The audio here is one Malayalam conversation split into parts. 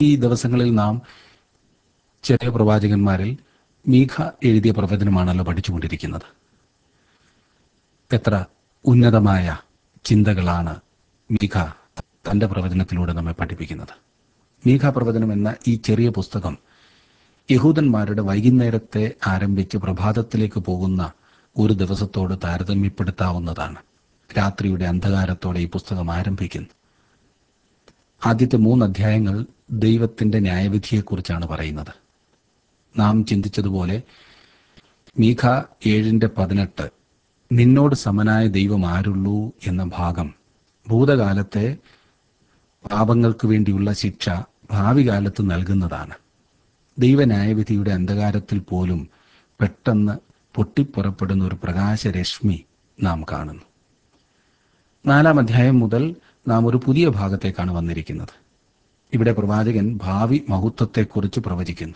ഈ ദിവസങ്ങളിൽ നാം ചെറിയ പ്രവാചകന്മാരിൽ മീഖ എഴുതിയ പ്രവചനമാണല്ലോ പഠിച്ചുകൊണ്ടിരിക്കുന്നത് എത്ര ഉന്നതമായ ചിന്തകളാണ് മീഖ തന്റെ പ്രവചനത്തിലൂടെ നമ്മെ പഠിപ്പിക്കുന്നത് മീഖ പ്രവചനം എന്ന ഈ ചെറിയ പുസ്തകം യഹൂദന്മാരുടെ വൈകുന്നേരത്തെ ആരംഭിച്ച് പ്രഭാതത്തിലേക്ക് പോകുന്ന ഒരു ദിവസത്തോട് താരതമ്യപ്പെടുത്താവുന്നതാണ് രാത്രിയുടെ അന്ധകാരത്തോടെ ഈ പുസ്തകം ആരംഭിക്കുന്നു ആദ്യത്തെ മൂന്ന് അധ്യായങ്ങൾ ദൈവത്തിന്റെ ന്യായവിധിയെക്കുറിച്ചാണ് പറയുന്നത് നാം ചിന്തിച്ചതുപോലെ മീഖ ഏഴിന്റെ പതിനെട്ട് നിന്നോട് സമനായ ദൈവം ആരുള്ളൂ എന്ന ഭാഗം ഭൂതകാലത്തെ പാപങ്ങൾക്ക് വേണ്ടിയുള്ള ശിക്ഷ ഭാവി കാലത്ത് നൽകുന്നതാണ് ദൈവന്യായവിധിയുടെ അന്ധകാരത്തിൽ പോലും പെട്ടെന്ന് പൊട്ടിപ്പുറപ്പെടുന്ന ഒരു പ്രകാശരശ്മി നാം കാണുന്നു നാലാം അധ്യായം മുതൽ നാം ഒരു പുതിയ ഭാഗത്തേക്കാണ് വന്നിരിക്കുന്നത് ഇവിടെ പ്രവാചകൻ ഭാവി മഹത്വത്തെക്കുറിച്ച് പ്രവചിക്കുന്നു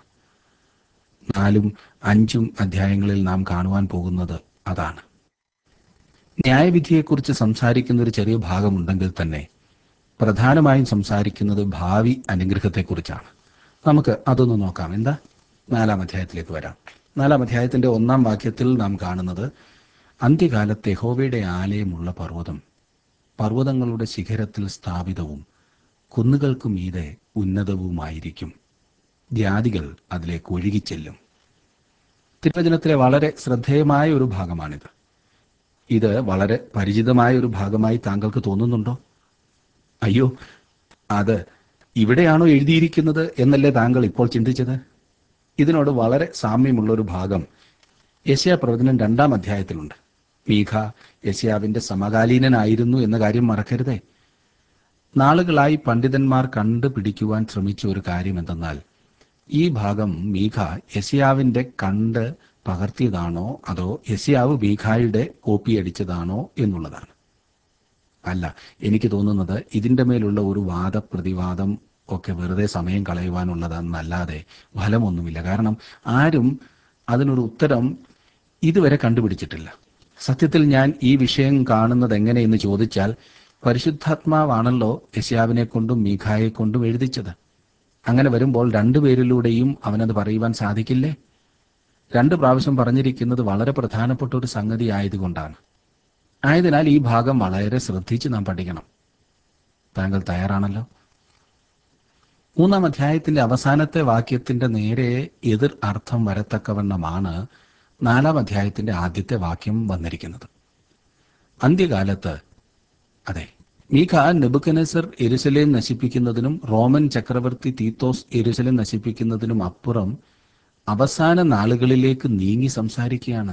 നാലും അഞ്ചും അധ്യായങ്ങളിൽ നാം കാണുവാൻ പോകുന്നത് അതാണ് ന്യായവിധിയെക്കുറിച്ച് സംസാരിക്കുന്ന ഒരു ചെറിയ ഭാഗമുണ്ടെങ്കിൽ തന്നെ പ്രധാനമായും സംസാരിക്കുന്നത് ഭാവി അനുഗ്രഹത്തെക്കുറിച്ചാണ് നമുക്ക് അതൊന്ന് നോക്കാം എന്താ നാലാം അധ്യായത്തിലേക്ക് വരാം നാലാം അധ്യായത്തിന്റെ ഒന്നാം വാക്യത്തിൽ നാം കാണുന്നത് അന്ത്യകാലത്തെ യഹോവയുടെ ആലയമുള്ള പർവ്വതം പർവ്വതങ്ങളുടെ ശിഖരത്തിൽ സ്ഥാപിതവും കുന്നുകൾക്ക് മീതെ ഉന്നതവുമായിരിക്കും ജാതികൾ അതിലേക്ക് ഒഴുകിച്ചെല്ലും തിരുവചനത്തിലെ വളരെ ശ്രദ്ധേയമായ ഒരു ഭാഗമാണിത് ഇത് വളരെ പരിചിതമായ ഒരു ഭാഗമായി താങ്കൾക്ക് തോന്നുന്നുണ്ടോ അയ്യോ അത് ഇവിടെയാണോ എഴുതിയിരിക്കുന്നത് എന്നല്ലേ താങ്കൾ ഇപ്പോൾ ചിന്തിച്ചത് ഇതിനോട് വളരെ സാമ്യമുള്ള ഒരു ഭാഗം യശയാ പ്രവചനം രണ്ടാം അധ്യായത്തിലുണ്ട് മീഖ യശയാവിന്റെ സമകാലീനനായിരുന്നു എന്ന കാര്യം മറക്കരുതേ നാളുകളായി പണ്ഡിതന്മാർ കണ്ടുപിടിക്കുവാൻ ശ്രമിച്ച ഒരു കാര്യം എന്തെന്നാൽ ഈ ഭാഗം മീഖ യശയാവിന്റെ കണ്ട് പകർത്തിയതാണോ അതോ യശയാവ് മീഖായുടെ കോപ്പി അടിച്ചതാണോ എന്നുള്ളതാണ് അല്ല എനിക്ക് തോന്നുന്നത് ഇതിന്റെ മേലുള്ള ഒരു വാദപ്രതിവാദം ഒക്കെ വെറുതെ സമയം കളയുവാനുള്ളതെന്നല്ലാതെ ഫലമൊന്നുമില്ല കാരണം ആരും അതിനൊരു ഉത്തരം ഇതുവരെ കണ്ടുപിടിച്ചിട്ടില്ല സത്യത്തിൽ ഞാൻ ഈ വിഷയം കാണുന്നത് എങ്ങനെയെന്ന് ചോദിച്ചാൽ പരിശുദ്ധാത്മാവാണല്ലോ യശയാവിനെ കൊണ്ടും മീഖായെ കൊണ്ടും എഴുതിച്ചത് അങ്ങനെ വരുമ്പോൾ രണ്ടുപേരിലൂടെയും അവനത് പറയുവാൻ സാധിക്കില്ലേ രണ്ട് പ്രാവശ്യം പറഞ്ഞിരിക്കുന്നത് വളരെ പ്രധാനപ്പെട്ട ഒരു സംഗതി ആയതുകൊണ്ടാണ് ആയതിനാൽ ഈ ഭാഗം വളരെ ശ്രദ്ധിച്ച് നാം പഠിക്കണം താങ്കൾ തയ്യാറാണല്ലോ മൂന്നാം അധ്യായത്തിന്റെ അവസാനത്തെ വാക്യത്തിന്റെ നേരെ എതിർ അർത്ഥം വരത്തക്കവണ്ണമാണ് നാലാം അധ്യായത്തിന്റെ ആദ്യത്തെ വാക്യം വന്നിരിക്കുന്നത് അന്ത്യകാലത്ത് അതെ മീഖ നെബുക്കനസർ എരുസലേം നശിപ്പിക്കുന്നതിനും റോമൻ ചക്രവർത്തി തീത്തോസ് എരുസലേം നശിപ്പിക്കുന്നതിനും അപ്പുറം അവസാന നാളുകളിലേക്ക് നീങ്ങി സംസാരിക്കുകയാണ്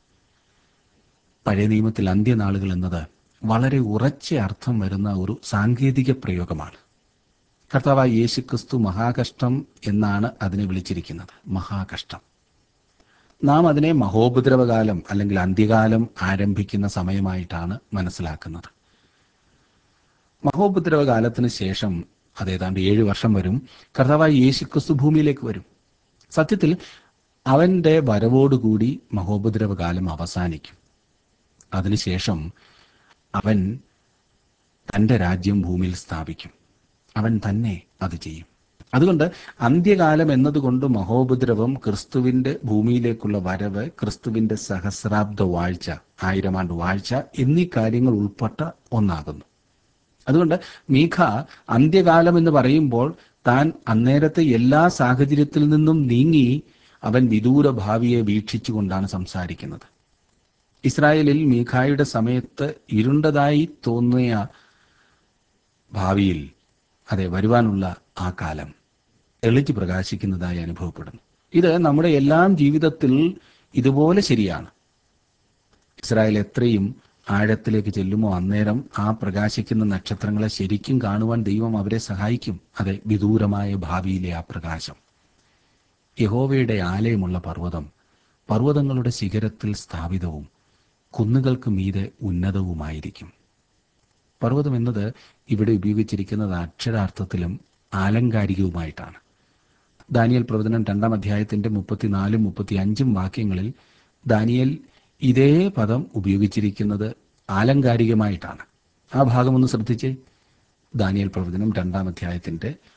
പഴയ നിയമത്തിൽ അന്ത്യനാളുകൾ എന്നത് വളരെ ഉറച്ച അർത്ഥം വരുന്ന ഒരു സാങ്കേതിക പ്രയോഗമാണ് കർത്താവായ യേശു ക്രിസ്തു മഹാകഷ്ടം എന്നാണ് അതിനെ വിളിച്ചിരിക്കുന്നത് മഹാകഷ്ടം നാം അതിനെ മഹോപദ്രവകാലം അല്ലെങ്കിൽ അന്ത്യകാലം ആരംഭിക്കുന്ന സമയമായിട്ടാണ് മനസ്സിലാക്കുന്നത് മഹോപദ്രവകാലത്തിന് ശേഷം അതേതാണ്ട് ഏഴ് വർഷം വരും കർത്താവായ യേശു ക്രിസ്തു ഭൂമിയിലേക്ക് വരും സത്യത്തിൽ അവന്റെ വരവോടുകൂടി മഹോപദ്രവകാലം അവസാനിക്കും അതിനുശേഷം അവൻ തന്റെ രാജ്യം ഭൂമിയിൽ സ്ഥാപിക്കും അവൻ തന്നെ അത് ചെയ്യും അതുകൊണ്ട് അന്ത്യകാലം എന്നതുകൊണ്ട് മഹോപദ്രവം ക്രിസ്തുവിന്റെ ഭൂമിയിലേക്കുള്ള വരവ് ക്രിസ്തുവിന്റെ സഹസ്രാബ്ദ വാഴ്ച ആയിരം ആണ്ട് വാഴ്ച എന്നീ കാര്യങ്ങൾ ഉൾപ്പെട്ട ഒന്നാകുന്നു അതുകൊണ്ട് മീഖ അന്ത്യകാലം എന്ന് പറയുമ്പോൾ താൻ അന്നേരത്തെ എല്ലാ സാഹചര്യത്തിൽ നിന്നും നീങ്ങി അവൻ വിദൂര ഭാവിയെ വീക്ഷിച്ചുകൊണ്ടാണ് സംസാരിക്കുന്നത് ഇസ്രായേലിൽ മീഖായുടെ സമയത്ത് ഇരുണ്ടതായി തോന്നിയ ഭാവിയിൽ അതെ വരുവാനുള്ള ആ കാലം തെളിച്ച് പ്രകാശിക്കുന്നതായി അനുഭവപ്പെടുന്നു ഇത് നമ്മുടെ എല്ലാം ജീവിതത്തിൽ ഇതുപോലെ ശരിയാണ് ഇസ്രായേൽ എത്രയും ആഴത്തിലേക്ക് ചെല്ലുമോ അന്നേരം ആ പ്രകാശിക്കുന്ന നക്ഷത്രങ്ങളെ ശരിക്കും കാണുവാൻ ദൈവം അവരെ സഹായിക്കും അതെ വിദൂരമായ ഭാവിയിലെ ആ പ്രകാശം യഹോവയുടെ ആലയമുള്ള പർവ്വതം പർവ്വതങ്ങളുടെ ശിഖരത്തിൽ സ്ഥാപിതവും കുന്നുകൾക്ക് മീതെ ഉന്നതവുമായിരിക്കും പർവ്വതം എന്നത് ഇവിടെ ഉപയോഗിച്ചിരിക്കുന്നത് അക്ഷരാർത്ഥത്തിലും ആലങ്കാരികവുമായിട്ടാണ് ദാനിയൽ പ്രവചനം രണ്ടാം അധ്യായത്തിന്റെ മുപ്പത്തിനാലും മുപ്പത്തി അഞ്ചും വാക്യങ്ങളിൽ ദാനിയൽ ഇതേ പദം ഉപയോഗിച്ചിരിക്കുന്നത് ആലങ്കാരികമായിട്ടാണ് ആ ഭാഗം ഒന്ന് ശ്രദ്ധിച്ചേ ദാനിയൽ പ്രവചനം രണ്ടാം അധ്യായത്തിന്റെ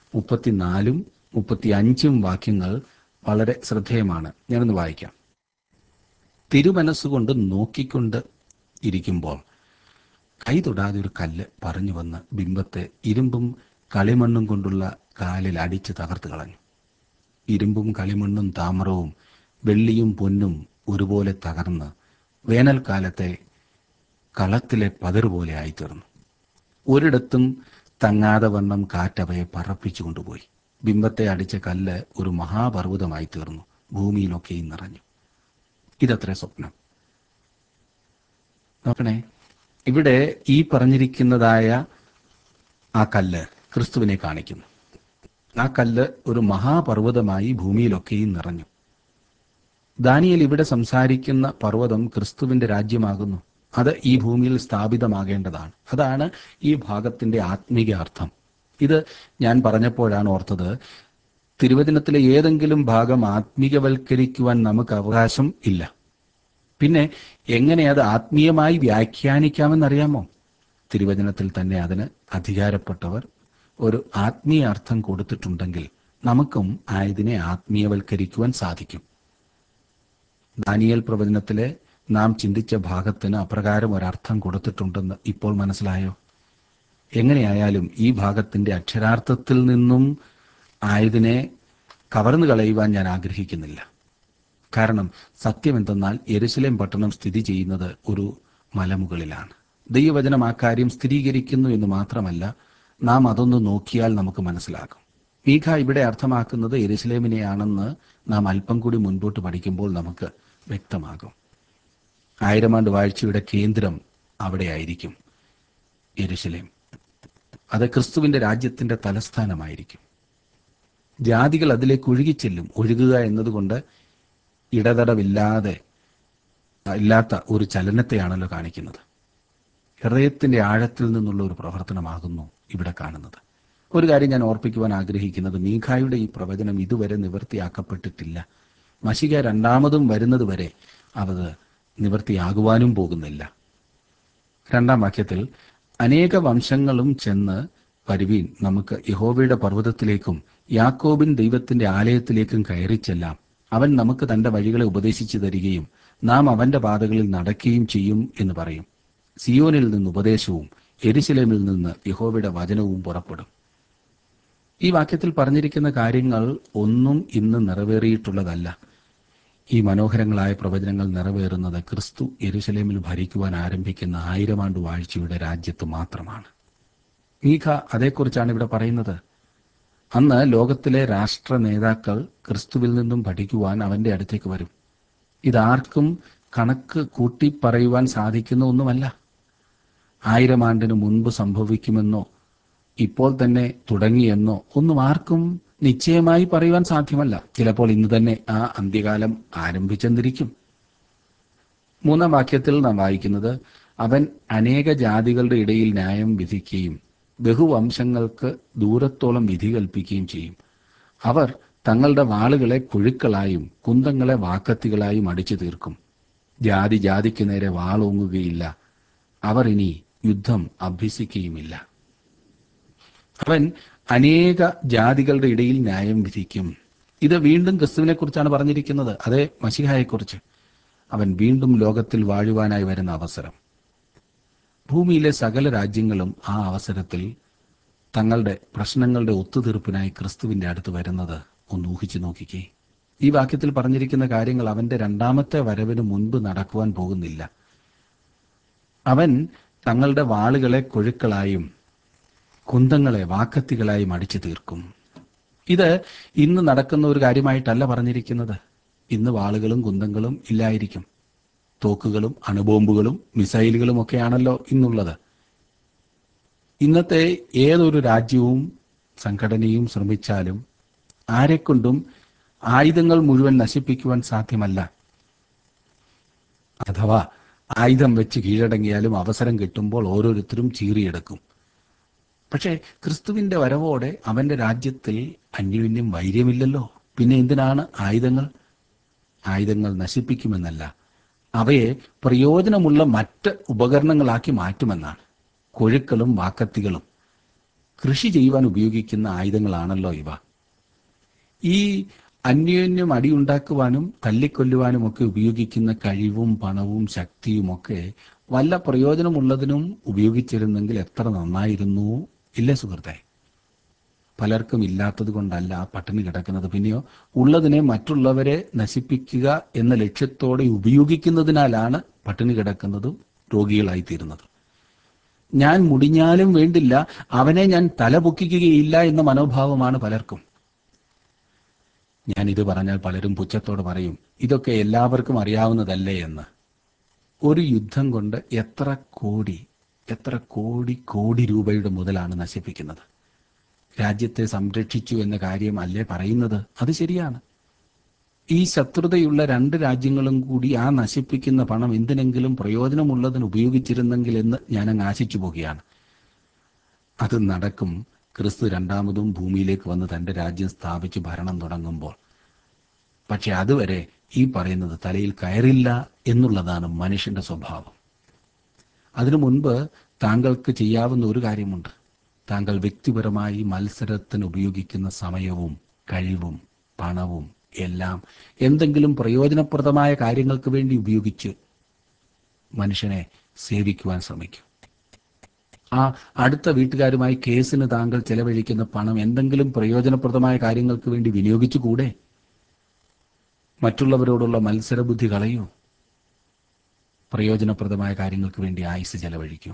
മുപ്പത്തിനാലും മുപ്പത്തി അഞ്ചും വാക്യങ്ങൾ വളരെ ശ്രദ്ധേയമാണ് ഞാനൊന്ന് വായിക്കാം തിരുമനസ്സുകൊണ്ട് നോക്കിക്കൊണ്ട് ഇരിക്കുമ്പോൾ കൈ തൊടാതെ ഒരു കല്ല് പറഞ്ഞു വന്ന് ബിംബത്തെ ഇരുമ്പും കളിമണ്ണും കൊണ്ടുള്ള കാലിൽ അടിച്ച് തകർത്ത് കളഞ്ഞു ഇരുമ്പും കളിമണ്ണും താമരവും വെള്ളിയും പൊന്നും ഒരുപോലെ തകർന്ന് വേനൽക്കാലത്തെ കളത്തിലെ പതിറുപോലെ ആയിത്തീർന്നു ഒരിടത്തും തങ്ങാതെ വണ്ണം കാറ്റവയെ പറപ്പിച്ചു കൊണ്ടുപോയി ബിംബത്തെ അടിച്ച കല്ല് ഒരു മഹാപർവ്വതമായി തീർന്നു ഭൂമിയിലൊക്കെയും നിറഞ്ഞു ഇതത്ര സ്വപ്നം നോക്കണേ ഇവിടെ ഈ പറഞ്ഞിരിക്കുന്നതായ ആ കല്ല് ക്രിസ്തുവിനെ കാണിക്കുന്നു ആ കല്ല് ഒരു മഹാപർവ്വതമായി ഭൂമിയിലൊക്കെയും നിറഞ്ഞു ദാനിയൽ ഇവിടെ സംസാരിക്കുന്ന പർവ്വതം ക്രിസ്തുവിന്റെ രാജ്യമാകുന്നു അത് ഈ ഭൂമിയിൽ സ്ഥാപിതമാകേണ്ടതാണ് അതാണ് ഈ ഭാഗത്തിന്റെ ആത്മീക അർത്ഥം ഇത് ഞാൻ പറഞ്ഞപ്പോഴാണ് ഓർത്തത് തിരുവചനത്തിലെ ഏതെങ്കിലും ഭാഗം ആത്മീകവൽക്കരിക്കുവാൻ നമുക്ക് അവകാശം ഇല്ല പിന്നെ എങ്ങനെ അത് ആത്മീയമായി വ്യാഖ്യാനിക്കാമെന്നറിയാമോ തിരുവചനത്തിൽ തന്നെ അതിന് അധികാരപ്പെട്ടവർ ഒരു ആത്മീയ അർത്ഥം കൊടുത്തിട്ടുണ്ടെങ്കിൽ നമുക്കും ആയതിനെ ആത്മീയവൽക്കരിക്കുവാൻ സാധിക്കും ദാനിയൽ പ്രവചനത്തിലെ നാം ചിന്തിച്ച ഭാഗത്തിന് അപ്രകാരം ഒരർത്ഥം കൊടുത്തിട്ടുണ്ടെന്ന് ഇപ്പോൾ മനസ്സിലായോ എങ്ങനെയായാലും ഈ ഭാഗത്തിന്റെ അക്ഷരാർത്ഥത്തിൽ നിന്നും ആയതിനെ കവർന്നു കളയുവാൻ ഞാൻ ആഗ്രഹിക്കുന്നില്ല കാരണം സത്യം എന്തെന്നാൽ യെരുശലേം പട്ടണം സ്ഥിതി ചെയ്യുന്നത് ഒരു മലമുകളിലാണ് ദൈവവചനം ആ കാര്യം സ്ഥിരീകരിക്കുന്നു എന്ന് മാത്രമല്ല നാം അതൊന്ന് നോക്കിയാൽ നമുക്ക് മനസ്സിലാകും മീഖ ഇവിടെ അർത്ഥമാക്കുന്നത് യെരുശലേമിനെയാണെന്ന് നാം അല്പം കൂടി മുൻപോട്ട് പഠിക്കുമ്പോൾ നമുക്ക് വ്യക്തമാകും ആയിരം ആണ്ട് വാഴ്ചയുടെ കേന്ദ്രം അവിടെയായിരിക്കും യെരുശലേം അത് ക്രിസ്തുവിന്റെ രാജ്യത്തിന്റെ തലസ്ഥാനമായിരിക്കും ജാതികൾ അതിലേക്ക് ഒഴുകിച്ചെല്ലും ഒഴുകുക എന്നതുകൊണ്ട് ഇടതടവില്ലാതെ ഇല്ലാത്ത ഒരു ചലനത്തെയാണല്ലോ കാണിക്കുന്നത് ഹൃദയത്തിന്റെ ആഴത്തിൽ നിന്നുള്ള ഒരു പ്രവർത്തനമാകുന്നു ഇവിടെ കാണുന്നത് ഒരു കാര്യം ഞാൻ ഓർപ്പിക്കുവാൻ ആഗ്രഹിക്കുന്നത് മീഖായുടെ ഈ പ്രവചനം ഇതുവരെ നിവൃത്തിയാക്കപ്പെട്ടിട്ടില്ല മഷിക രണ്ടാമതും വരുന്നത് വരെ അത് നിവൃത്തിയാകുവാനും പോകുന്നില്ല രണ്ടാം വാക്യത്തിൽ അനേക വംശങ്ങളും ചെന്ന് വരുവീൻ നമുക്ക് യഹോവയുടെ പർവ്വതത്തിലേക്കും യാക്കോബിൻ ദൈവത്തിന്റെ ആലയത്തിലേക്കും കയറിച്ചെല്ലാം അവൻ നമുക്ക് തന്റെ വഴികളെ ഉപദേശിച്ചു തരികയും നാം അവന്റെ പാതകളിൽ നടക്കുകയും ചെയ്യും എന്ന് പറയും സിയോനിൽ നിന്ന് ഉപദേശവും എരിശിലേമിൽ നിന്ന് യഹോവയുടെ വചനവും പുറപ്പെടും ഈ വാക്യത്തിൽ പറഞ്ഞിരിക്കുന്ന കാര്യങ്ങൾ ഒന്നും ഇന്ന് നിറവേറിയിട്ടുള്ളതല്ല ഈ മനോഹരങ്ങളായ പ്രവചനങ്ങൾ നിറവേറുന്നത് ക്രിസ്തു യെരുശലേമിൽ ഭരിക്കുവാൻ ആരംഭിക്കുന്ന ആയിരം ആണ്ട് വാഴ്ചയുടെ രാജ്യത്ത് മാത്രമാണ് മീഖ അതേക്കുറിച്ചാണ് ഇവിടെ പറയുന്നത് അന്ന് ലോകത്തിലെ രാഷ്ട്ര നേതാക്കൾ ക്രിസ്തുവിൽ നിന്നും പഠിക്കുവാൻ അവന്റെ അടുത്തേക്ക് വരും ഇതാർക്കും കണക്ക് കൂട്ടി പറയുവാൻ സാധിക്കുന്ന ഒന്നുമല്ല ആയിരം ആണ്ടിന് മുൻപ് സംഭവിക്കുമെന്നോ ഇപ്പോൾ തന്നെ തുടങ്ങിയെന്നോ ഒന്നും ആർക്കും നിശ്ചയമായി പറയുവാൻ സാധ്യമല്ല ചിലപ്പോൾ ഇന്ന് തന്നെ ആ അന്ത്യകാലം ആരംഭിച്ചെന്നിരിക്കും മൂന്നാം വാക്യത്തിൽ നാം വായിക്കുന്നത് അവൻ അനേക ജാതികളുടെ ഇടയിൽ ന്യായം വിധിക്കുകയും ബഹുവംശങ്ങൾക്ക് ദൂരത്തോളം വിധി കൽപ്പിക്കുകയും ചെയ്യും അവർ തങ്ങളുടെ വാളുകളെ പുഴുക്കളായും കുന്തങ്ങളെ വാക്കത്തികളായും അടിച്ചു തീർക്കും ജാതി ജാതിക്ക് നേരെ വാളോങ്ങുകയില്ല അവർ ഇനി യുദ്ധം അഭ്യസിക്കുകയുമില്ല അവൻ അനേക ജാതികളുടെ ഇടയിൽ ന്യായം വിധിക്കും ഇത് വീണ്ടും ക്രിസ്തുവിനെ കുറിച്ചാണ് പറഞ്ഞിരിക്കുന്നത് അതേ മഷിഹായെക്കുറിച്ച് അവൻ വീണ്ടും ലോകത്തിൽ വാഴുവാനായി വരുന്ന അവസരം ഭൂമിയിലെ സകല രാജ്യങ്ങളും ആ അവസരത്തിൽ തങ്ങളുടെ പ്രശ്നങ്ങളുടെ ഒത്തുതീർപ്പിനായി ക്രിസ്തുവിന്റെ അടുത്ത് വരുന്നത് ഒന്ന് ഊഹിച്ചു നോക്കിക്കേ ഈ വാക്യത്തിൽ പറഞ്ഞിരിക്കുന്ന കാര്യങ്ങൾ അവന്റെ രണ്ടാമത്തെ വരവിന് മുൻപ് നടക്കുവാൻ പോകുന്നില്ല അവൻ തങ്ങളുടെ വാളുകളെ കൊഴുക്കളായും കുന്തങ്ങളെ വാക്കത്തികളായും അടിച്ചു തീർക്കും ഇത് ഇന്ന് നടക്കുന്ന ഒരു കാര്യമായിട്ടല്ല പറഞ്ഞിരിക്കുന്നത് ഇന്ന് വാളുകളും കുന്തങ്ങളും ഇല്ലായിരിക്കും തോക്കുകളും അണുബോംബുകളും മിസൈലുകളും ഒക്കെയാണല്ലോ ഇന്നുള്ളത് ഇന്നത്തെ ഏതൊരു രാജ്യവും സംഘടനയും ശ്രമിച്ചാലും ആരെക്കൊണ്ടും ആയുധങ്ങൾ മുഴുവൻ നശിപ്പിക്കുവാൻ സാധ്യമല്ല അഥവാ ആയുധം വെച്ച് കീഴടങ്ങിയാലും അവസരം കിട്ടുമ്പോൾ ഓരോരുത്തരും ചീറിയെടുക്കും പക്ഷേ ക്രിസ്തുവിന്റെ വരവോടെ അവന്റെ രാജ്യത്തിൽ അന്യോന്യം വൈര്യമില്ലല്ലോ പിന്നെ എന്തിനാണ് ആയുധങ്ങൾ ആയുധങ്ങൾ നശിപ്പിക്കുമെന്നല്ല അവയെ പ്രയോജനമുള്ള മറ്റ് ഉപകരണങ്ങളാക്കി മാറ്റുമെന്നാണ് കൊഴുക്കളും വാക്കത്തികളും കൃഷി ചെയ്യുവാൻ ഉപയോഗിക്കുന്ന ആയുധങ്ങളാണല്ലോ ഇവ ഈ അന്യോന്യം അടിയുണ്ടാക്കുവാനും തല്ലിക്കൊല്ലുവാനും ഒക്കെ ഉപയോഗിക്കുന്ന കഴിവും പണവും ശക്തിയുമൊക്കെ വല്ല പ്രയോജനമുള്ളതിനും ഉപയോഗിച്ചിരുന്നെങ്കിൽ എത്ര നന്നായിരുന്നു ഇല്ലേ സുഹൃത്തെ പലർക്കും ഇല്ലാത്തത് കൊണ്ടല്ല പട്ടിണി കിടക്കുന്നത് പിന്നെയോ ഉള്ളതിനെ മറ്റുള്ളവരെ നശിപ്പിക്കുക എന്ന ലക്ഷ്യത്തോടെ ഉപയോഗിക്കുന്നതിനാലാണ് പട്ടിണി കിടക്കുന്നതും രോഗികളായിത്തീരുന്നതും ഞാൻ മുടിഞ്ഞാലും വേണ്ടില്ല അവനെ ഞാൻ തല പൊക്കിക്കുകയില്ല എന്ന മനോഭാവമാണ് പലർക്കും ഞാൻ ഇത് പറഞ്ഞാൽ പലരും പുച്ഛത്തോട് പറയും ഇതൊക്കെ എല്ലാവർക്കും അറിയാവുന്നതല്ലേ എന്ന് ഒരു യുദ്ധം കൊണ്ട് എത്ര കോടി എത്ര കോടി കോടി രൂപയുടെ മുതലാണ് നശിപ്പിക്കുന്നത് രാജ്യത്തെ സംരക്ഷിച്ചു എന്ന കാര്യം അല്ലേ പറയുന്നത് അത് ശരിയാണ് ഈ ശത്രുതയുള്ള രണ്ട് രാജ്യങ്ങളും കൂടി ആ നശിപ്പിക്കുന്ന പണം എന്തിനെങ്കിലും പ്രയോജനമുള്ളതിന് ഉപയോഗിച്ചിരുന്നെങ്കിൽ എന്ന് ഞാൻ അങ്ങ് ആശിച്ചു പോകുകയാണ് അത് നടക്കും ക്രിസ്തു രണ്ടാമതും ഭൂമിയിലേക്ക് വന്ന് തന്റെ രാജ്യം സ്ഥാപിച്ച് ഭരണം തുടങ്ങുമ്പോൾ പക്ഷെ അതുവരെ ഈ പറയുന്നത് തലയിൽ കയറില്ല എന്നുള്ളതാണ് മനുഷ്യന്റെ സ്വഭാവം അതിനു മുൻപ് താങ്കൾക്ക് ചെയ്യാവുന്ന ഒരു കാര്യമുണ്ട് താങ്കൾ വ്യക്തിപരമായി മത്സരത്തിന് ഉപയോഗിക്കുന്ന സമയവും കഴിവും പണവും എല്ലാം എന്തെങ്കിലും പ്രയോജനപ്രദമായ കാര്യങ്ങൾക്ക് വേണ്ടി ഉപയോഗിച്ച് മനുഷ്യനെ സേവിക്കുവാൻ ശ്രമിക്കും ആ അടുത്ത വീട്ടുകാരുമായി കേസിന് താങ്കൾ ചെലവഴിക്കുന്ന പണം എന്തെങ്കിലും പ്രയോജനപ്രദമായ കാര്യങ്ങൾക്ക് വേണ്ടി വിനിയോഗിച്ചുകൂടെ മറ്റുള്ളവരോടുള്ള മത്സരബുദ്ധി കളയൂ പ്രയോജനപ്രദമായ കാര്യങ്ങൾക്ക് വേണ്ടി ആയുസ് ചെലവഴിക്കൂ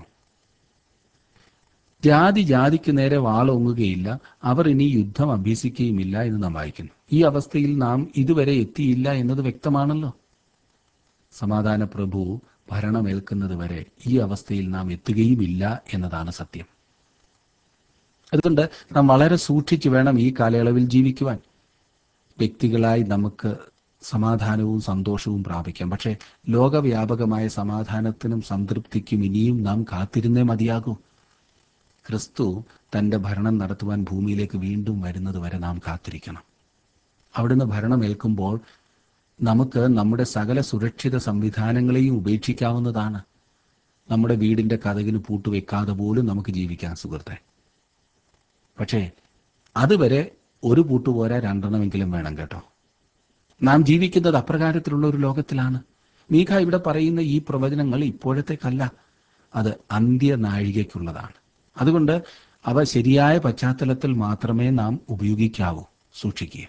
ജാതി ജാതിക്ക് നേരെ വാളൊങ്ങുകയില്ല അവർ ഇനി യുദ്ധം അഭ്യസിക്കുകയുമില്ല എന്ന് നാം വായിക്കുന്നു ഈ അവസ്ഥയിൽ നാം ഇതുവരെ എത്തിയില്ല എന്നത് വ്യക്തമാണല്ലോ സമാധാന പ്രഭു ഭരണമേൽക്കുന്നത് വരെ ഈ അവസ്ഥയിൽ നാം എത്തുകയുമില്ല എന്നതാണ് സത്യം അതുകൊണ്ട് നാം വളരെ സൂക്ഷിച്ചു വേണം ഈ കാലയളവിൽ ജീവിക്കുവാൻ വ്യക്തികളായി നമുക്ക് സമാധാനവും സന്തോഷവും പ്രാപിക്കാം പക്ഷേ ലോകവ്യാപകമായ സമാധാനത്തിനും സംതൃപ്തിക്കും ഇനിയും നാം കാത്തിരുന്നേ മതിയാകൂ ക്രിസ്തു തന്റെ ഭരണം നടത്തുവാൻ ഭൂമിയിലേക്ക് വീണ്ടും വരുന്നത് വരെ നാം കാത്തിരിക്കണം അവിടുന്ന് ഭരണമേൽക്കുമ്പോൾ നമുക്ക് നമ്മുടെ സകല സുരക്ഷിത സംവിധാനങ്ങളെയും ഉപേക്ഷിക്കാവുന്നതാണ് നമ്മുടെ വീടിന്റെ കഥകിന് പൂട്ടുവെക്കാതെ പോലും നമുക്ക് ജീവിക്കാൻ സുഹൃത്തെ പക്ഷേ അതുവരെ ഒരു പൂട്ട് പോരാ രണ്ടെണ്ണമെങ്കിലും വേണം കേട്ടോ നാം ജീവിക്കുന്നത് അപ്രകാരത്തിലുള്ള ഒരു ലോകത്തിലാണ് മീഖ ഇവിടെ പറയുന്ന ഈ പ്രവചനങ്ങൾ ഇപ്പോഴത്തേക്കല്ല അത് അന്ത്യനാഴികയ്ക്കുള്ളതാണ് അതുകൊണ്ട് അവ ശരിയായ പശ്ചാത്തലത്തിൽ മാത്രമേ നാം ഉപയോഗിക്കാവൂ സൂക്ഷിക്കുക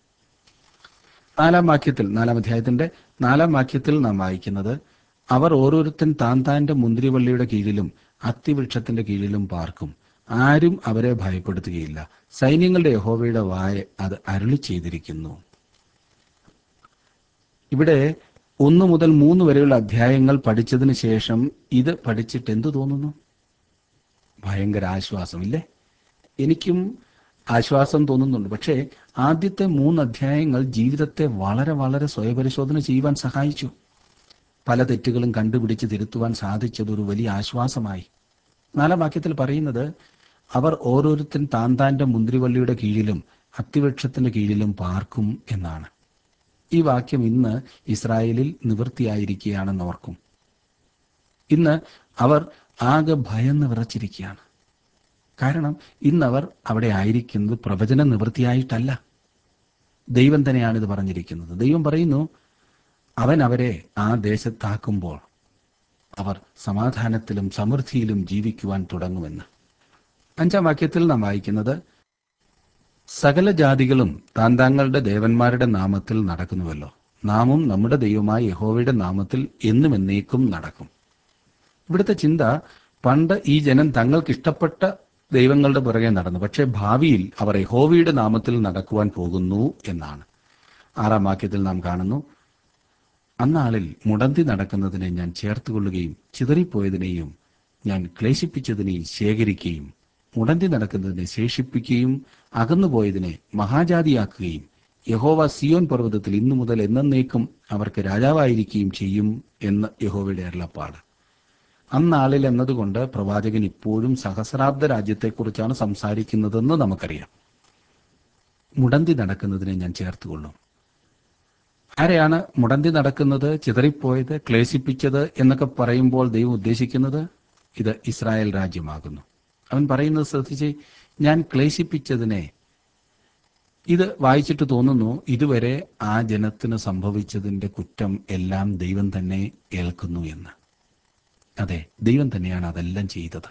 നാലാം വാക്യത്തിൽ നാലാം അധ്യായത്തിന്റെ നാലാം വാക്യത്തിൽ നാം വായിക്കുന്നത് അവർ ഓരോരുത്തൻ താൻ താന്റെ മുന്തിരിവള്ളിയുടെ കീഴിലും അത്തിവൃക്ഷത്തിന്റെ കീഴിലും പാർക്കും ആരും അവരെ ഭയപ്പെടുത്തുകയില്ല സൈന്യങ്ങളുടെ യഹോവയുടെ വായ അത് അരുളി ചെയ്തിരിക്കുന്നു ഇവിടെ ഒന്ന് മുതൽ മൂന്ന് വരെയുള്ള അധ്യായങ്ങൾ പഠിച്ചതിന് ശേഷം ഇത് പഠിച്ചിട്ട് എന്തു തോന്നുന്നു ഭയങ്കര ആശ്വാസം ഇല്ലേ എനിക്കും ആശ്വാസം തോന്നുന്നുണ്ട് പക്ഷേ ആദ്യത്തെ മൂന്ന് അധ്യായങ്ങൾ ജീവിതത്തെ വളരെ വളരെ സ്വയപരിശോധന ചെയ്യുവാൻ സഹായിച്ചു പല തെറ്റുകളും കണ്ടുപിടിച്ച് തിരുത്തുവാൻ സാധിച്ചത് ഒരു വലിയ ആശ്വാസമായി നാലാം വാക്യത്തിൽ പറയുന്നത് അവർ ഓരോരുത്തൻ താൻ താന്റെ മുന്തിരിവള്ളിയുടെ കീഴിലും അത്തിവൃക്ഷത്തിന്റെ കീഴിലും പാർക്കും എന്നാണ് ഈ വാക്യം ഇന്ന് ഇസ്രായേലിൽ നിവൃത്തിയായിരിക്കുകയാണെന്ന് ഓർക്കും ഇന്ന് അവർ ആകെ ഭയന്ന് വിറച്ചിരിക്കുകയാണ് കാരണം ഇന്നവർ അവിടെ ആയിരിക്കുന്നത് പ്രവചന നിവൃത്തിയായിട്ടല്ല ദൈവം തന്നെയാണ് ഇത് പറഞ്ഞിരിക്കുന്നത് ദൈവം പറയുന്നു അവൻ അവരെ ആ ദേശത്താക്കുമ്പോൾ അവർ സമാധാനത്തിലും സമൃദ്ധിയിലും ജീവിക്കുവാൻ തുടങ്ങുമെന്ന് അഞ്ചാം വാക്യത്തിൽ നാം വായിക്കുന്നത് സകല ജാതികളും താൻ താങ്കളുടെ ദേവന്മാരുടെ നാമത്തിൽ നടക്കുന്നുവല്ലോ നാമും നമ്മുടെ ദൈവമായ യഹോവയുടെ നാമത്തിൽ എന്നും എന്നേക്കും നടക്കും ഇവിടുത്തെ ചിന്ത പണ്ട് ഈ ജനം തങ്ങൾക്ക് ഇഷ്ടപ്പെട്ട ദൈവങ്ങളുടെ പുറകെ നടന്നു പക്ഷേ ഭാവിയിൽ അവർ യഹോവയുടെ നാമത്തിൽ നടക്കുവാൻ പോകുന്നു എന്നാണ് ആറാം വാക്യത്തിൽ നാം കാണുന്നു അന്നാളിൽ മുടന്തി നടക്കുന്നതിനെ ഞാൻ ചേർത്തുകൊള്ളുകയും ചിതറിപ്പോയതിനെയും ഞാൻ ക്ലേശിപ്പിച്ചതിനെയും ശേഖരിക്കുകയും മുടന്തി നടക്കുന്നതിനെ ശേഷിപ്പിക്കുകയും അകന്നുപോയതിനെ മഹാജാതിയാക്കുകയും യഹോവ സിയോൻ പർവ്വതത്തിൽ ഇന്നു മുതൽ എന്നേക്കും അവർക്ക് രാജാവായിരിക്കുകയും ചെയ്യും എന്ന് യഹോവയുടെ അരുളപ്പാട് അന്നാളിൽ എന്നതുകൊണ്ട് പ്രവാചകൻ ഇപ്പോഴും സഹസ്രാബ്ദ രാജ്യത്തെക്കുറിച്ചാണ് സംസാരിക്കുന്നതെന്ന് നമുക്കറിയാം മുടന്തി നടക്കുന്നതിനെ ഞാൻ ചേർത്തുകൊള്ളും ആരെയാണ് മുടന്തി നടക്കുന്നത് ചിതറിപ്പോയത് ക്ലേശിപ്പിച്ചത് എന്നൊക്കെ പറയുമ്പോൾ ദൈവം ഉദ്ദേശിക്കുന്നത് ഇത് ഇസ്രായേൽ രാജ്യമാകുന്നു അവൻ പറയുന്നത് ശ്രദ്ധിച്ച് ഞാൻ ക്ലേശിപ്പിച്ചതിനെ ഇത് വായിച്ചിട്ട് തോന്നുന്നു ഇതുവരെ ആ ജനത്തിന് സംഭവിച്ചതിന്റെ കുറ്റം എല്ലാം ദൈവം തന്നെ ഏൽക്കുന്നു എന്ന് അതെ ദൈവം തന്നെയാണ് അതെല്ലാം ചെയ്തത്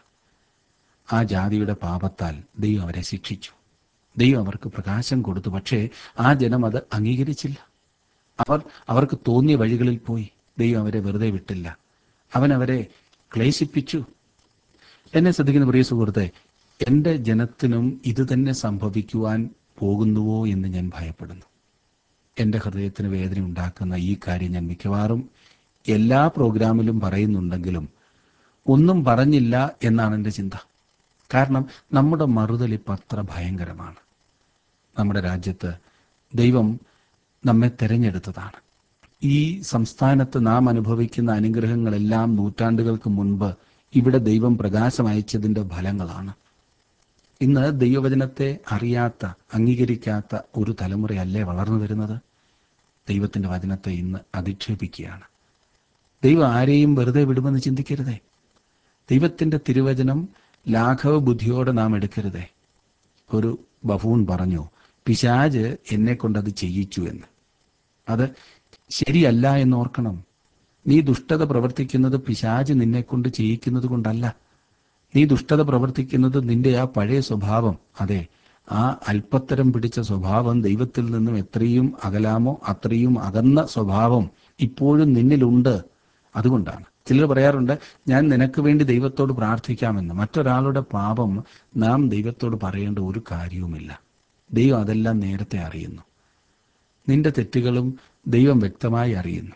ആ ജാതിയുടെ പാപത്താൽ ദൈവം അവരെ ശിക്ഷിച്ചു ദൈവം അവർക്ക് പ്രകാശം കൊടുത്തു പക്ഷേ ആ ജനം അത് അംഗീകരിച്ചില്ല അവർ അവർക്ക് തോന്നിയ വഴികളിൽ പോയി ദൈവം അവരെ വെറുതെ വിട്ടില്ല അവൻ അവരെ ക്ലേശിപ്പിച്ചു എന്നെ ശ്രദ്ധിക്കുന്ന പ്രിയ സുഹൃത്തെ എൻ്റെ ജനത്തിനും ഇത് തന്നെ സംഭവിക്കുവാൻ പോകുന്നുവോ എന്ന് ഞാൻ ഭയപ്പെടുന്നു എൻ്റെ ഹൃദയത്തിന് വേദന ഉണ്ടാക്കുന്ന ഈ കാര്യം ഞാൻ മിക്കവാറും എല്ലാ പ്രോഗ്രാമിലും പറയുന്നുണ്ടെങ്കിലും ഒന്നും പറഞ്ഞില്ല എന്നാണ് എൻ്റെ ചിന്ത കാരണം നമ്മുടെ മറുതലിപ്പ് അത്ര ഭയങ്കരമാണ് നമ്മുടെ രാജ്യത്ത് ദൈവം നമ്മെ തെരഞ്ഞെടുത്തതാണ് ഈ സംസ്ഥാനത്ത് നാം അനുഭവിക്കുന്ന അനുഗ്രഹങ്ങളെല്ലാം നൂറ്റാണ്ടുകൾക്ക് മുൻപ് ഇവിടെ ദൈവം പ്രകാശം അയച്ചതിൻ്റെ ഫലങ്ങളാണ് ഇന്ന് ദൈവവചനത്തെ അറിയാത്ത അംഗീകരിക്കാത്ത ഒരു തലമുറയല്ലേ വളർന്നു വരുന്നത് ദൈവത്തിന്റെ വചനത്തെ ഇന്ന് അധിക്ഷേപിക്കുകയാണ് ദൈവം ആരെയും വെറുതെ വിടുമെന്ന് ചിന്തിക്കരുതേ ദൈവത്തിന്റെ തിരുവചനം ലാഘവ ബുദ്ധിയോടെ നാം എടുക്കരുതേ ഒരു ബഫൂൺ പറഞ്ഞു പിശാജ് എന്നെ കൊണ്ടത് ചെയ്യിച്ചു എന്ന് അത് ശരിയല്ല എന്ന് ഓർക്കണം നീ ദുഷ്ടത പ്രവർത്തിക്കുന്നത് പിശാജ് നിന്നെ കൊണ്ട് ചെയ്യിക്കുന്നത് കൊണ്ടല്ല നീ ദുഷ്ടത പ്രവർത്തിക്കുന്നത് നിന്റെ ആ പഴയ സ്വഭാവം അതെ ആ അല്പത്തരം പിടിച്ച സ്വഭാവം ദൈവത്തിൽ നിന്നും എത്രയും അകലാമോ അത്രയും അകന്ന സ്വഭാവം ഇപ്പോഴും നിന്നിലുണ്ട് അതുകൊണ്ടാണ് ചിലർ പറയാറുണ്ട് ഞാൻ നിനക്ക് വേണ്ടി ദൈവത്തോട് പ്രാർത്ഥിക്കാമെന്ന് മറ്റൊരാളുടെ പാപം നാം ദൈവത്തോട് പറയേണ്ട ഒരു കാര്യവുമില്ല ദൈവം അതെല്ലാം നേരത്തെ അറിയുന്നു നിന്റെ തെറ്റുകളും ദൈവം വ്യക്തമായി അറിയുന്നു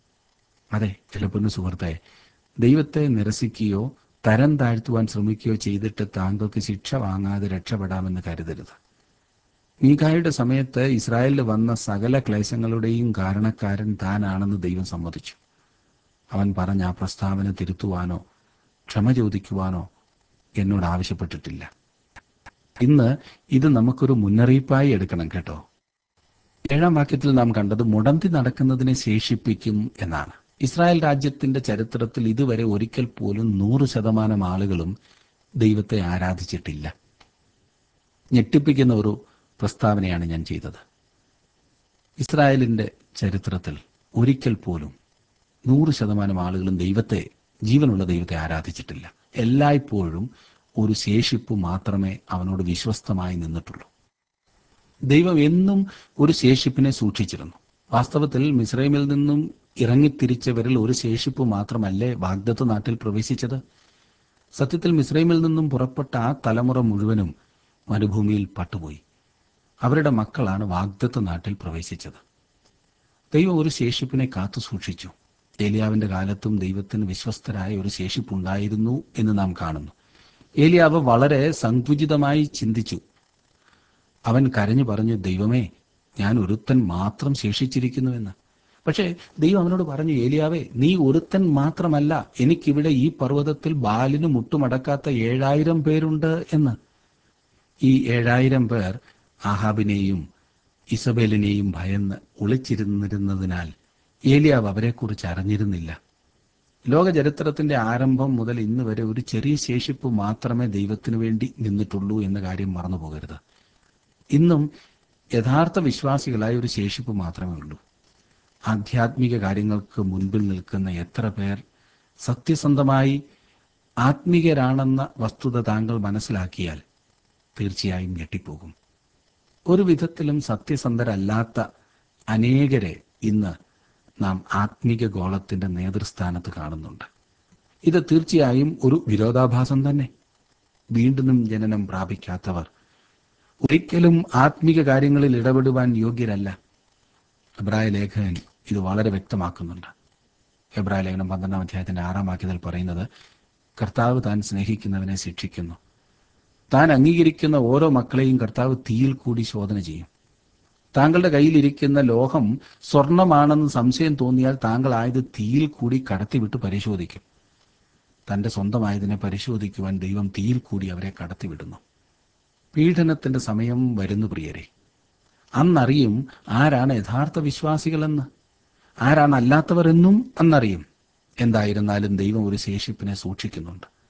അതെ ചിലപ്പോൾ സുഹൃത്തെ ദൈവത്തെ നിരസിക്കുകയോ തരം താഴ്ത്തുവാൻ ശ്രമിക്കുകയോ ചെയ്തിട്ട് താങ്കൾക്ക് ശിക്ഷ വാങ്ങാതെ രക്ഷപ്പെടാമെന്ന് കരുതരുത് മീഖായുടെ സമയത്ത് ഇസ്രായേലിൽ വന്ന സകല ക്ലേശങ്ങളുടെയും കാരണക്കാരൻ താനാണെന്ന് ദൈവം സമ്മതിച്ചു അവൻ പറഞ്ഞ ആ പ്രസ്താവന തിരുത്തുവാനോ ക്ഷമ ചോദിക്കുവാനോ എന്നോട് ആവശ്യപ്പെട്ടിട്ടില്ല ഇന്ന് ഇത് നമുക്കൊരു മുന്നറിയിപ്പായി എടുക്കണം കേട്ടോ ഏഴാം വാക്യത്തിൽ നാം കണ്ടത് മുടന്തി നടക്കുന്നതിനെ ശേഷിപ്പിക്കും എന്നാണ് ഇസ്രായേൽ രാജ്യത്തിന്റെ ചരിത്രത്തിൽ ഇതുവരെ ഒരിക്കൽ പോലും നൂറ് ശതമാനം ആളുകളും ദൈവത്തെ ആരാധിച്ചിട്ടില്ല ഞെട്ടിപ്പിക്കുന്ന ഒരു പ്രസ്താവനയാണ് ഞാൻ ചെയ്തത് ഇസ്രായേലിന്റെ ചരിത്രത്തിൽ ഒരിക്കൽ പോലും നൂറ് ശതമാനം ആളുകളും ദൈവത്തെ ജീവനുള്ള ദൈവത്തെ ആരാധിച്ചിട്ടില്ല എല്ലായ്പ്പോഴും ഒരു ശേഷിപ്പ് മാത്രമേ അവനോട് വിശ്വസ്തമായി നിന്നിട്ടുള്ളൂ ദൈവം എന്നും ഒരു ശേഷിപ്പിനെ സൂക്ഷിച്ചിരുന്നു വാസ്തവത്തിൽ മിസ്രൈമിൽ നിന്നും ഇറങ്ങിത്തിരിച്ചവരിൽ ഒരു ശേഷിപ്പ് മാത്രമല്ലേ വാഗ്ദത്ത നാട്ടിൽ പ്രവേശിച്ചത് സത്യത്തിൽ മിസ്രൈമിൽ നിന്നും പുറപ്പെട്ട ആ തലമുറ മുഴുവനും മരുഭൂമിയിൽ പട്ടുപോയി അവരുടെ മക്കളാണ് വാഗ്ദത്ത നാട്ടിൽ പ്രവേശിച്ചത് ദൈവം ഒരു ശേഷിപ്പിനെ കാത്തു സൂക്ഷിച്ചു ഏലിയാവിന്റെ കാലത്തും ദൈവത്തിന് വിശ്വസ്തരായ ഒരു ശേഷിപ്പുണ്ടായിരുന്നു എന്ന് നാം കാണുന്നു ഏലിയാവ് വളരെ സങ്കുചിതമായി ചിന്തിച്ചു അവൻ കരഞ്ഞു പറഞ്ഞു ദൈവമേ ഞാൻ ഒരുത്തൻ മാത്രം ശേഷിച്ചിരിക്കുന്നുവെന്ന് പക്ഷേ ദൈവം അവനോട് പറഞ്ഞു ഏലിയാവേ നീ ഒരുത്തൻ മാത്രമല്ല എനിക്കിവിടെ ഈ പർവ്വതത്തിൽ ബാലിന് മുട്ടുമടക്കാത്ത ഏഴായിരം പേരുണ്ട് എന്ന് ഈ ഏഴായിരം പേർ ആഹാബിനെയും ഇസബേലിനെയും ഭയന്ന് ഒളിച്ചിരുന്നിരുന്നതിനാൽ ഏലിയാവ് അവരെക്കുറിച്ച് അറിഞ്ഞിരുന്നില്ല ലോക ചരിത്രത്തിന്റെ ആരംഭം മുതൽ ഇന്ന് വരെ ഒരു ചെറിയ ശേഷിപ്പ് മാത്രമേ ദൈവത്തിനു വേണ്ടി നിന്നിട്ടുള്ളൂ എന്ന കാര്യം മറന്നു പോകരുത് ഇന്നും യഥാർത്ഥ വിശ്വാസികളായ ഒരു ശേഷിപ്പ് മാത്രമേ ഉള്ളൂ ആധ്യാത്മിക കാര്യങ്ങൾക്ക് മുൻപിൽ നിൽക്കുന്ന എത്ര പേർ സത്യസന്ധമായി ആത്മീകരാണെന്ന വസ്തുത താങ്കൾ മനസ്സിലാക്കിയാൽ തീർച്ചയായും ഞെട്ടിപ്പോകും ഒരു വിധത്തിലും സത്യസന്ധരല്ലാത്ത അനേകരെ ഇന്ന് നാം ആത്മീക ഗോളത്തിന്റെ നേതൃസ്ഥാനത്ത് കാണുന്നുണ്ട് ഇത് തീർച്ചയായും ഒരു വിരോധാഭാസം തന്നെ വീണ്ടും ജനനം പ്രാപിക്കാത്തവർ ഒരിക്കലും ആത്മീക കാര്യങ്ങളിൽ ഇടപെടുവാൻ യോഗ്യരല്ല എബ്രായ ലേഖകൻ ഇത് വളരെ വ്യക്തമാക്കുന്നുണ്ട് എബ്രായ ലേഖനം പന്ത്രണ്ടാം അധ്യായത്തിന്റെ ആറാം വാക്യത്തിൽ പറയുന്നത് കർത്താവ് താൻ സ്നേഹിക്കുന്നവനെ ശിക്ഷിക്കുന്നു താൻ അംഗീകരിക്കുന്ന ഓരോ മക്കളെയും കർത്താവ് തീയിൽ കൂടി ശോധന ചെയ്യും താങ്കളുടെ കയ്യിലിരിക്കുന്ന ലോഹം സ്വർണമാണെന്ന് സംശയം തോന്നിയാൽ താങ്കൾ ആയത് തീയിൽ കൂടി കടത്തിവിട്ട് പരിശോധിക്കും തന്റെ സ്വന്തമായതിനെ പരിശോധിക്കുവാൻ ദൈവം തീയിൽ കൂടി അവരെ കടത്തിവിടുന്നു പീഡനത്തിന്റെ സമയം വരുന്നു പ്രിയരെ അന്നറിയും ആരാണ് യഥാർത്ഥ വിശ്വാസികളെന്ന് ആരാണ് അല്ലാത്തവർ എന്നും അന്നറിയും എന്തായിരുന്നാലും ദൈവം ഒരു ശേഷിപ്പിനെ സൂക്ഷിക്കുന്നുണ്ട്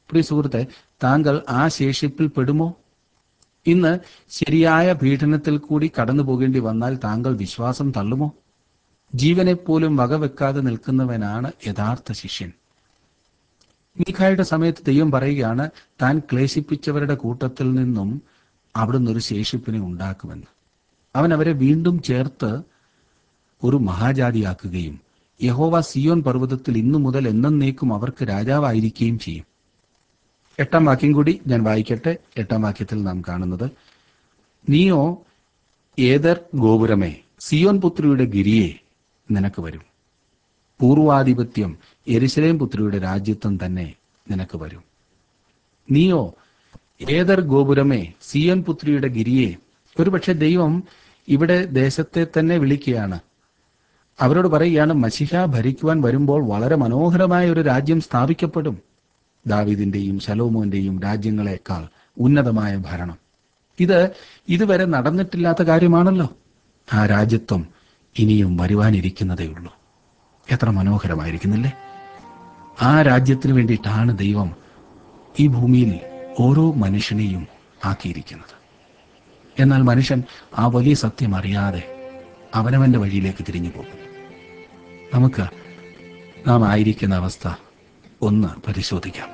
പ്രിയ സുഹൃത്തെ താങ്കൾ ആ ശേഷിപ്പിൽ പെടുമോ ഇന്ന് ശരിയായ പീഡനത്തിൽ കൂടി കടന്നു പോകേണ്ടി വന്നാൽ താങ്കൾ വിശ്വാസം തള്ളുമോ ജീവനെപ്പോലും വകവെക്കാതെ നിൽക്കുന്നവനാണ് യഥാർത്ഥ ശിഷ്യൻ മീഖായുടെ സമയത്ത് ദൈവം പറയുകയാണ് താൻ ക്ലേശിപ്പിച്ചവരുടെ കൂട്ടത്തിൽ നിന്നും അവിടുന്ന് ഒരു ശേഷിപ്പിനെ ഉണ്ടാക്കുമെന്ന് അവൻ അവരെ വീണ്ടും ചേർത്ത് ഒരു മഹാജാതിയാക്കുകയും യഹോവ സിയോൻ പർവ്വതത്തിൽ ഇന്നു മുതൽ എന്നേക്കും അവർക്ക് രാജാവായിരിക്കുകയും ചെയ്യും എട്ടാം വാക്യം കൂടി ഞാൻ വായിക്കട്ടെ എട്ടാം വാക്യത്തിൽ നാം കാണുന്നത് നീയോ ഏതർ ഗോപുരമേ സിയോൻ പുത്രിയുടെ ഗിരിയെ നിനക്ക് വരും പൂർവാധിപത്യം എരിശലേം പുത്രിയുടെ രാജ്യത്വം തന്നെ നിനക്ക് വരും നീയോ ഏതർ ഗോപുരമേ സിയോൻ പുത്രിയുടെ ഗിരിയെ ഒരുപക്ഷെ ദൈവം ഇവിടെ ദേശത്തെ തന്നെ വിളിക്കുകയാണ് അവരോട് പറയുകയാണ് മഷിഹ ഭരിക്കുവാൻ വരുമ്പോൾ വളരെ മനോഹരമായ ഒരു രാജ്യം സ്ഥാപിക്കപ്പെടും ദാവീദിന്റെയും ശലോമോന്റെയും രാജ്യങ്ങളെക്കാൾ ഉന്നതമായ ഭരണം ഇത് ഇതുവരെ നടന്നിട്ടില്ലാത്ത കാര്യമാണല്ലോ ആ രാജ്യത്വം ഇനിയും വരുവാനിരിക്കുന്നതേ ഉള്ളൂ എത്ര മനോഹരമായിരിക്കുന്നില്ലേ ആ രാജ്യത്തിന് വേണ്ടിയിട്ടാണ് ദൈവം ഈ ഭൂമിയിൽ ഓരോ മനുഷ്യനെയും ആക്കിയിരിക്കുന്നത് എന്നാൽ മനുഷ്യൻ ആ വലിയ സത്യം അറിയാതെ അവനവന്റെ വഴിയിലേക്ക് തിരിഞ്ഞു പോകും നമുക്ക് നാം ആയിരിക്കുന്ന അവസ്ഥ ഒന്ന് പരിശോധിക്കാം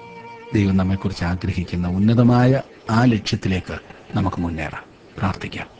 ദൈവം നമ്മെക്കുറിച്ച് ആഗ്രഹിക്കുന്ന ഉന്നതമായ ആ ലക്ഷ്യത്തിലേക്ക് നമുക്ക് മുന്നേറാം പ്രാർത്ഥിക്കാം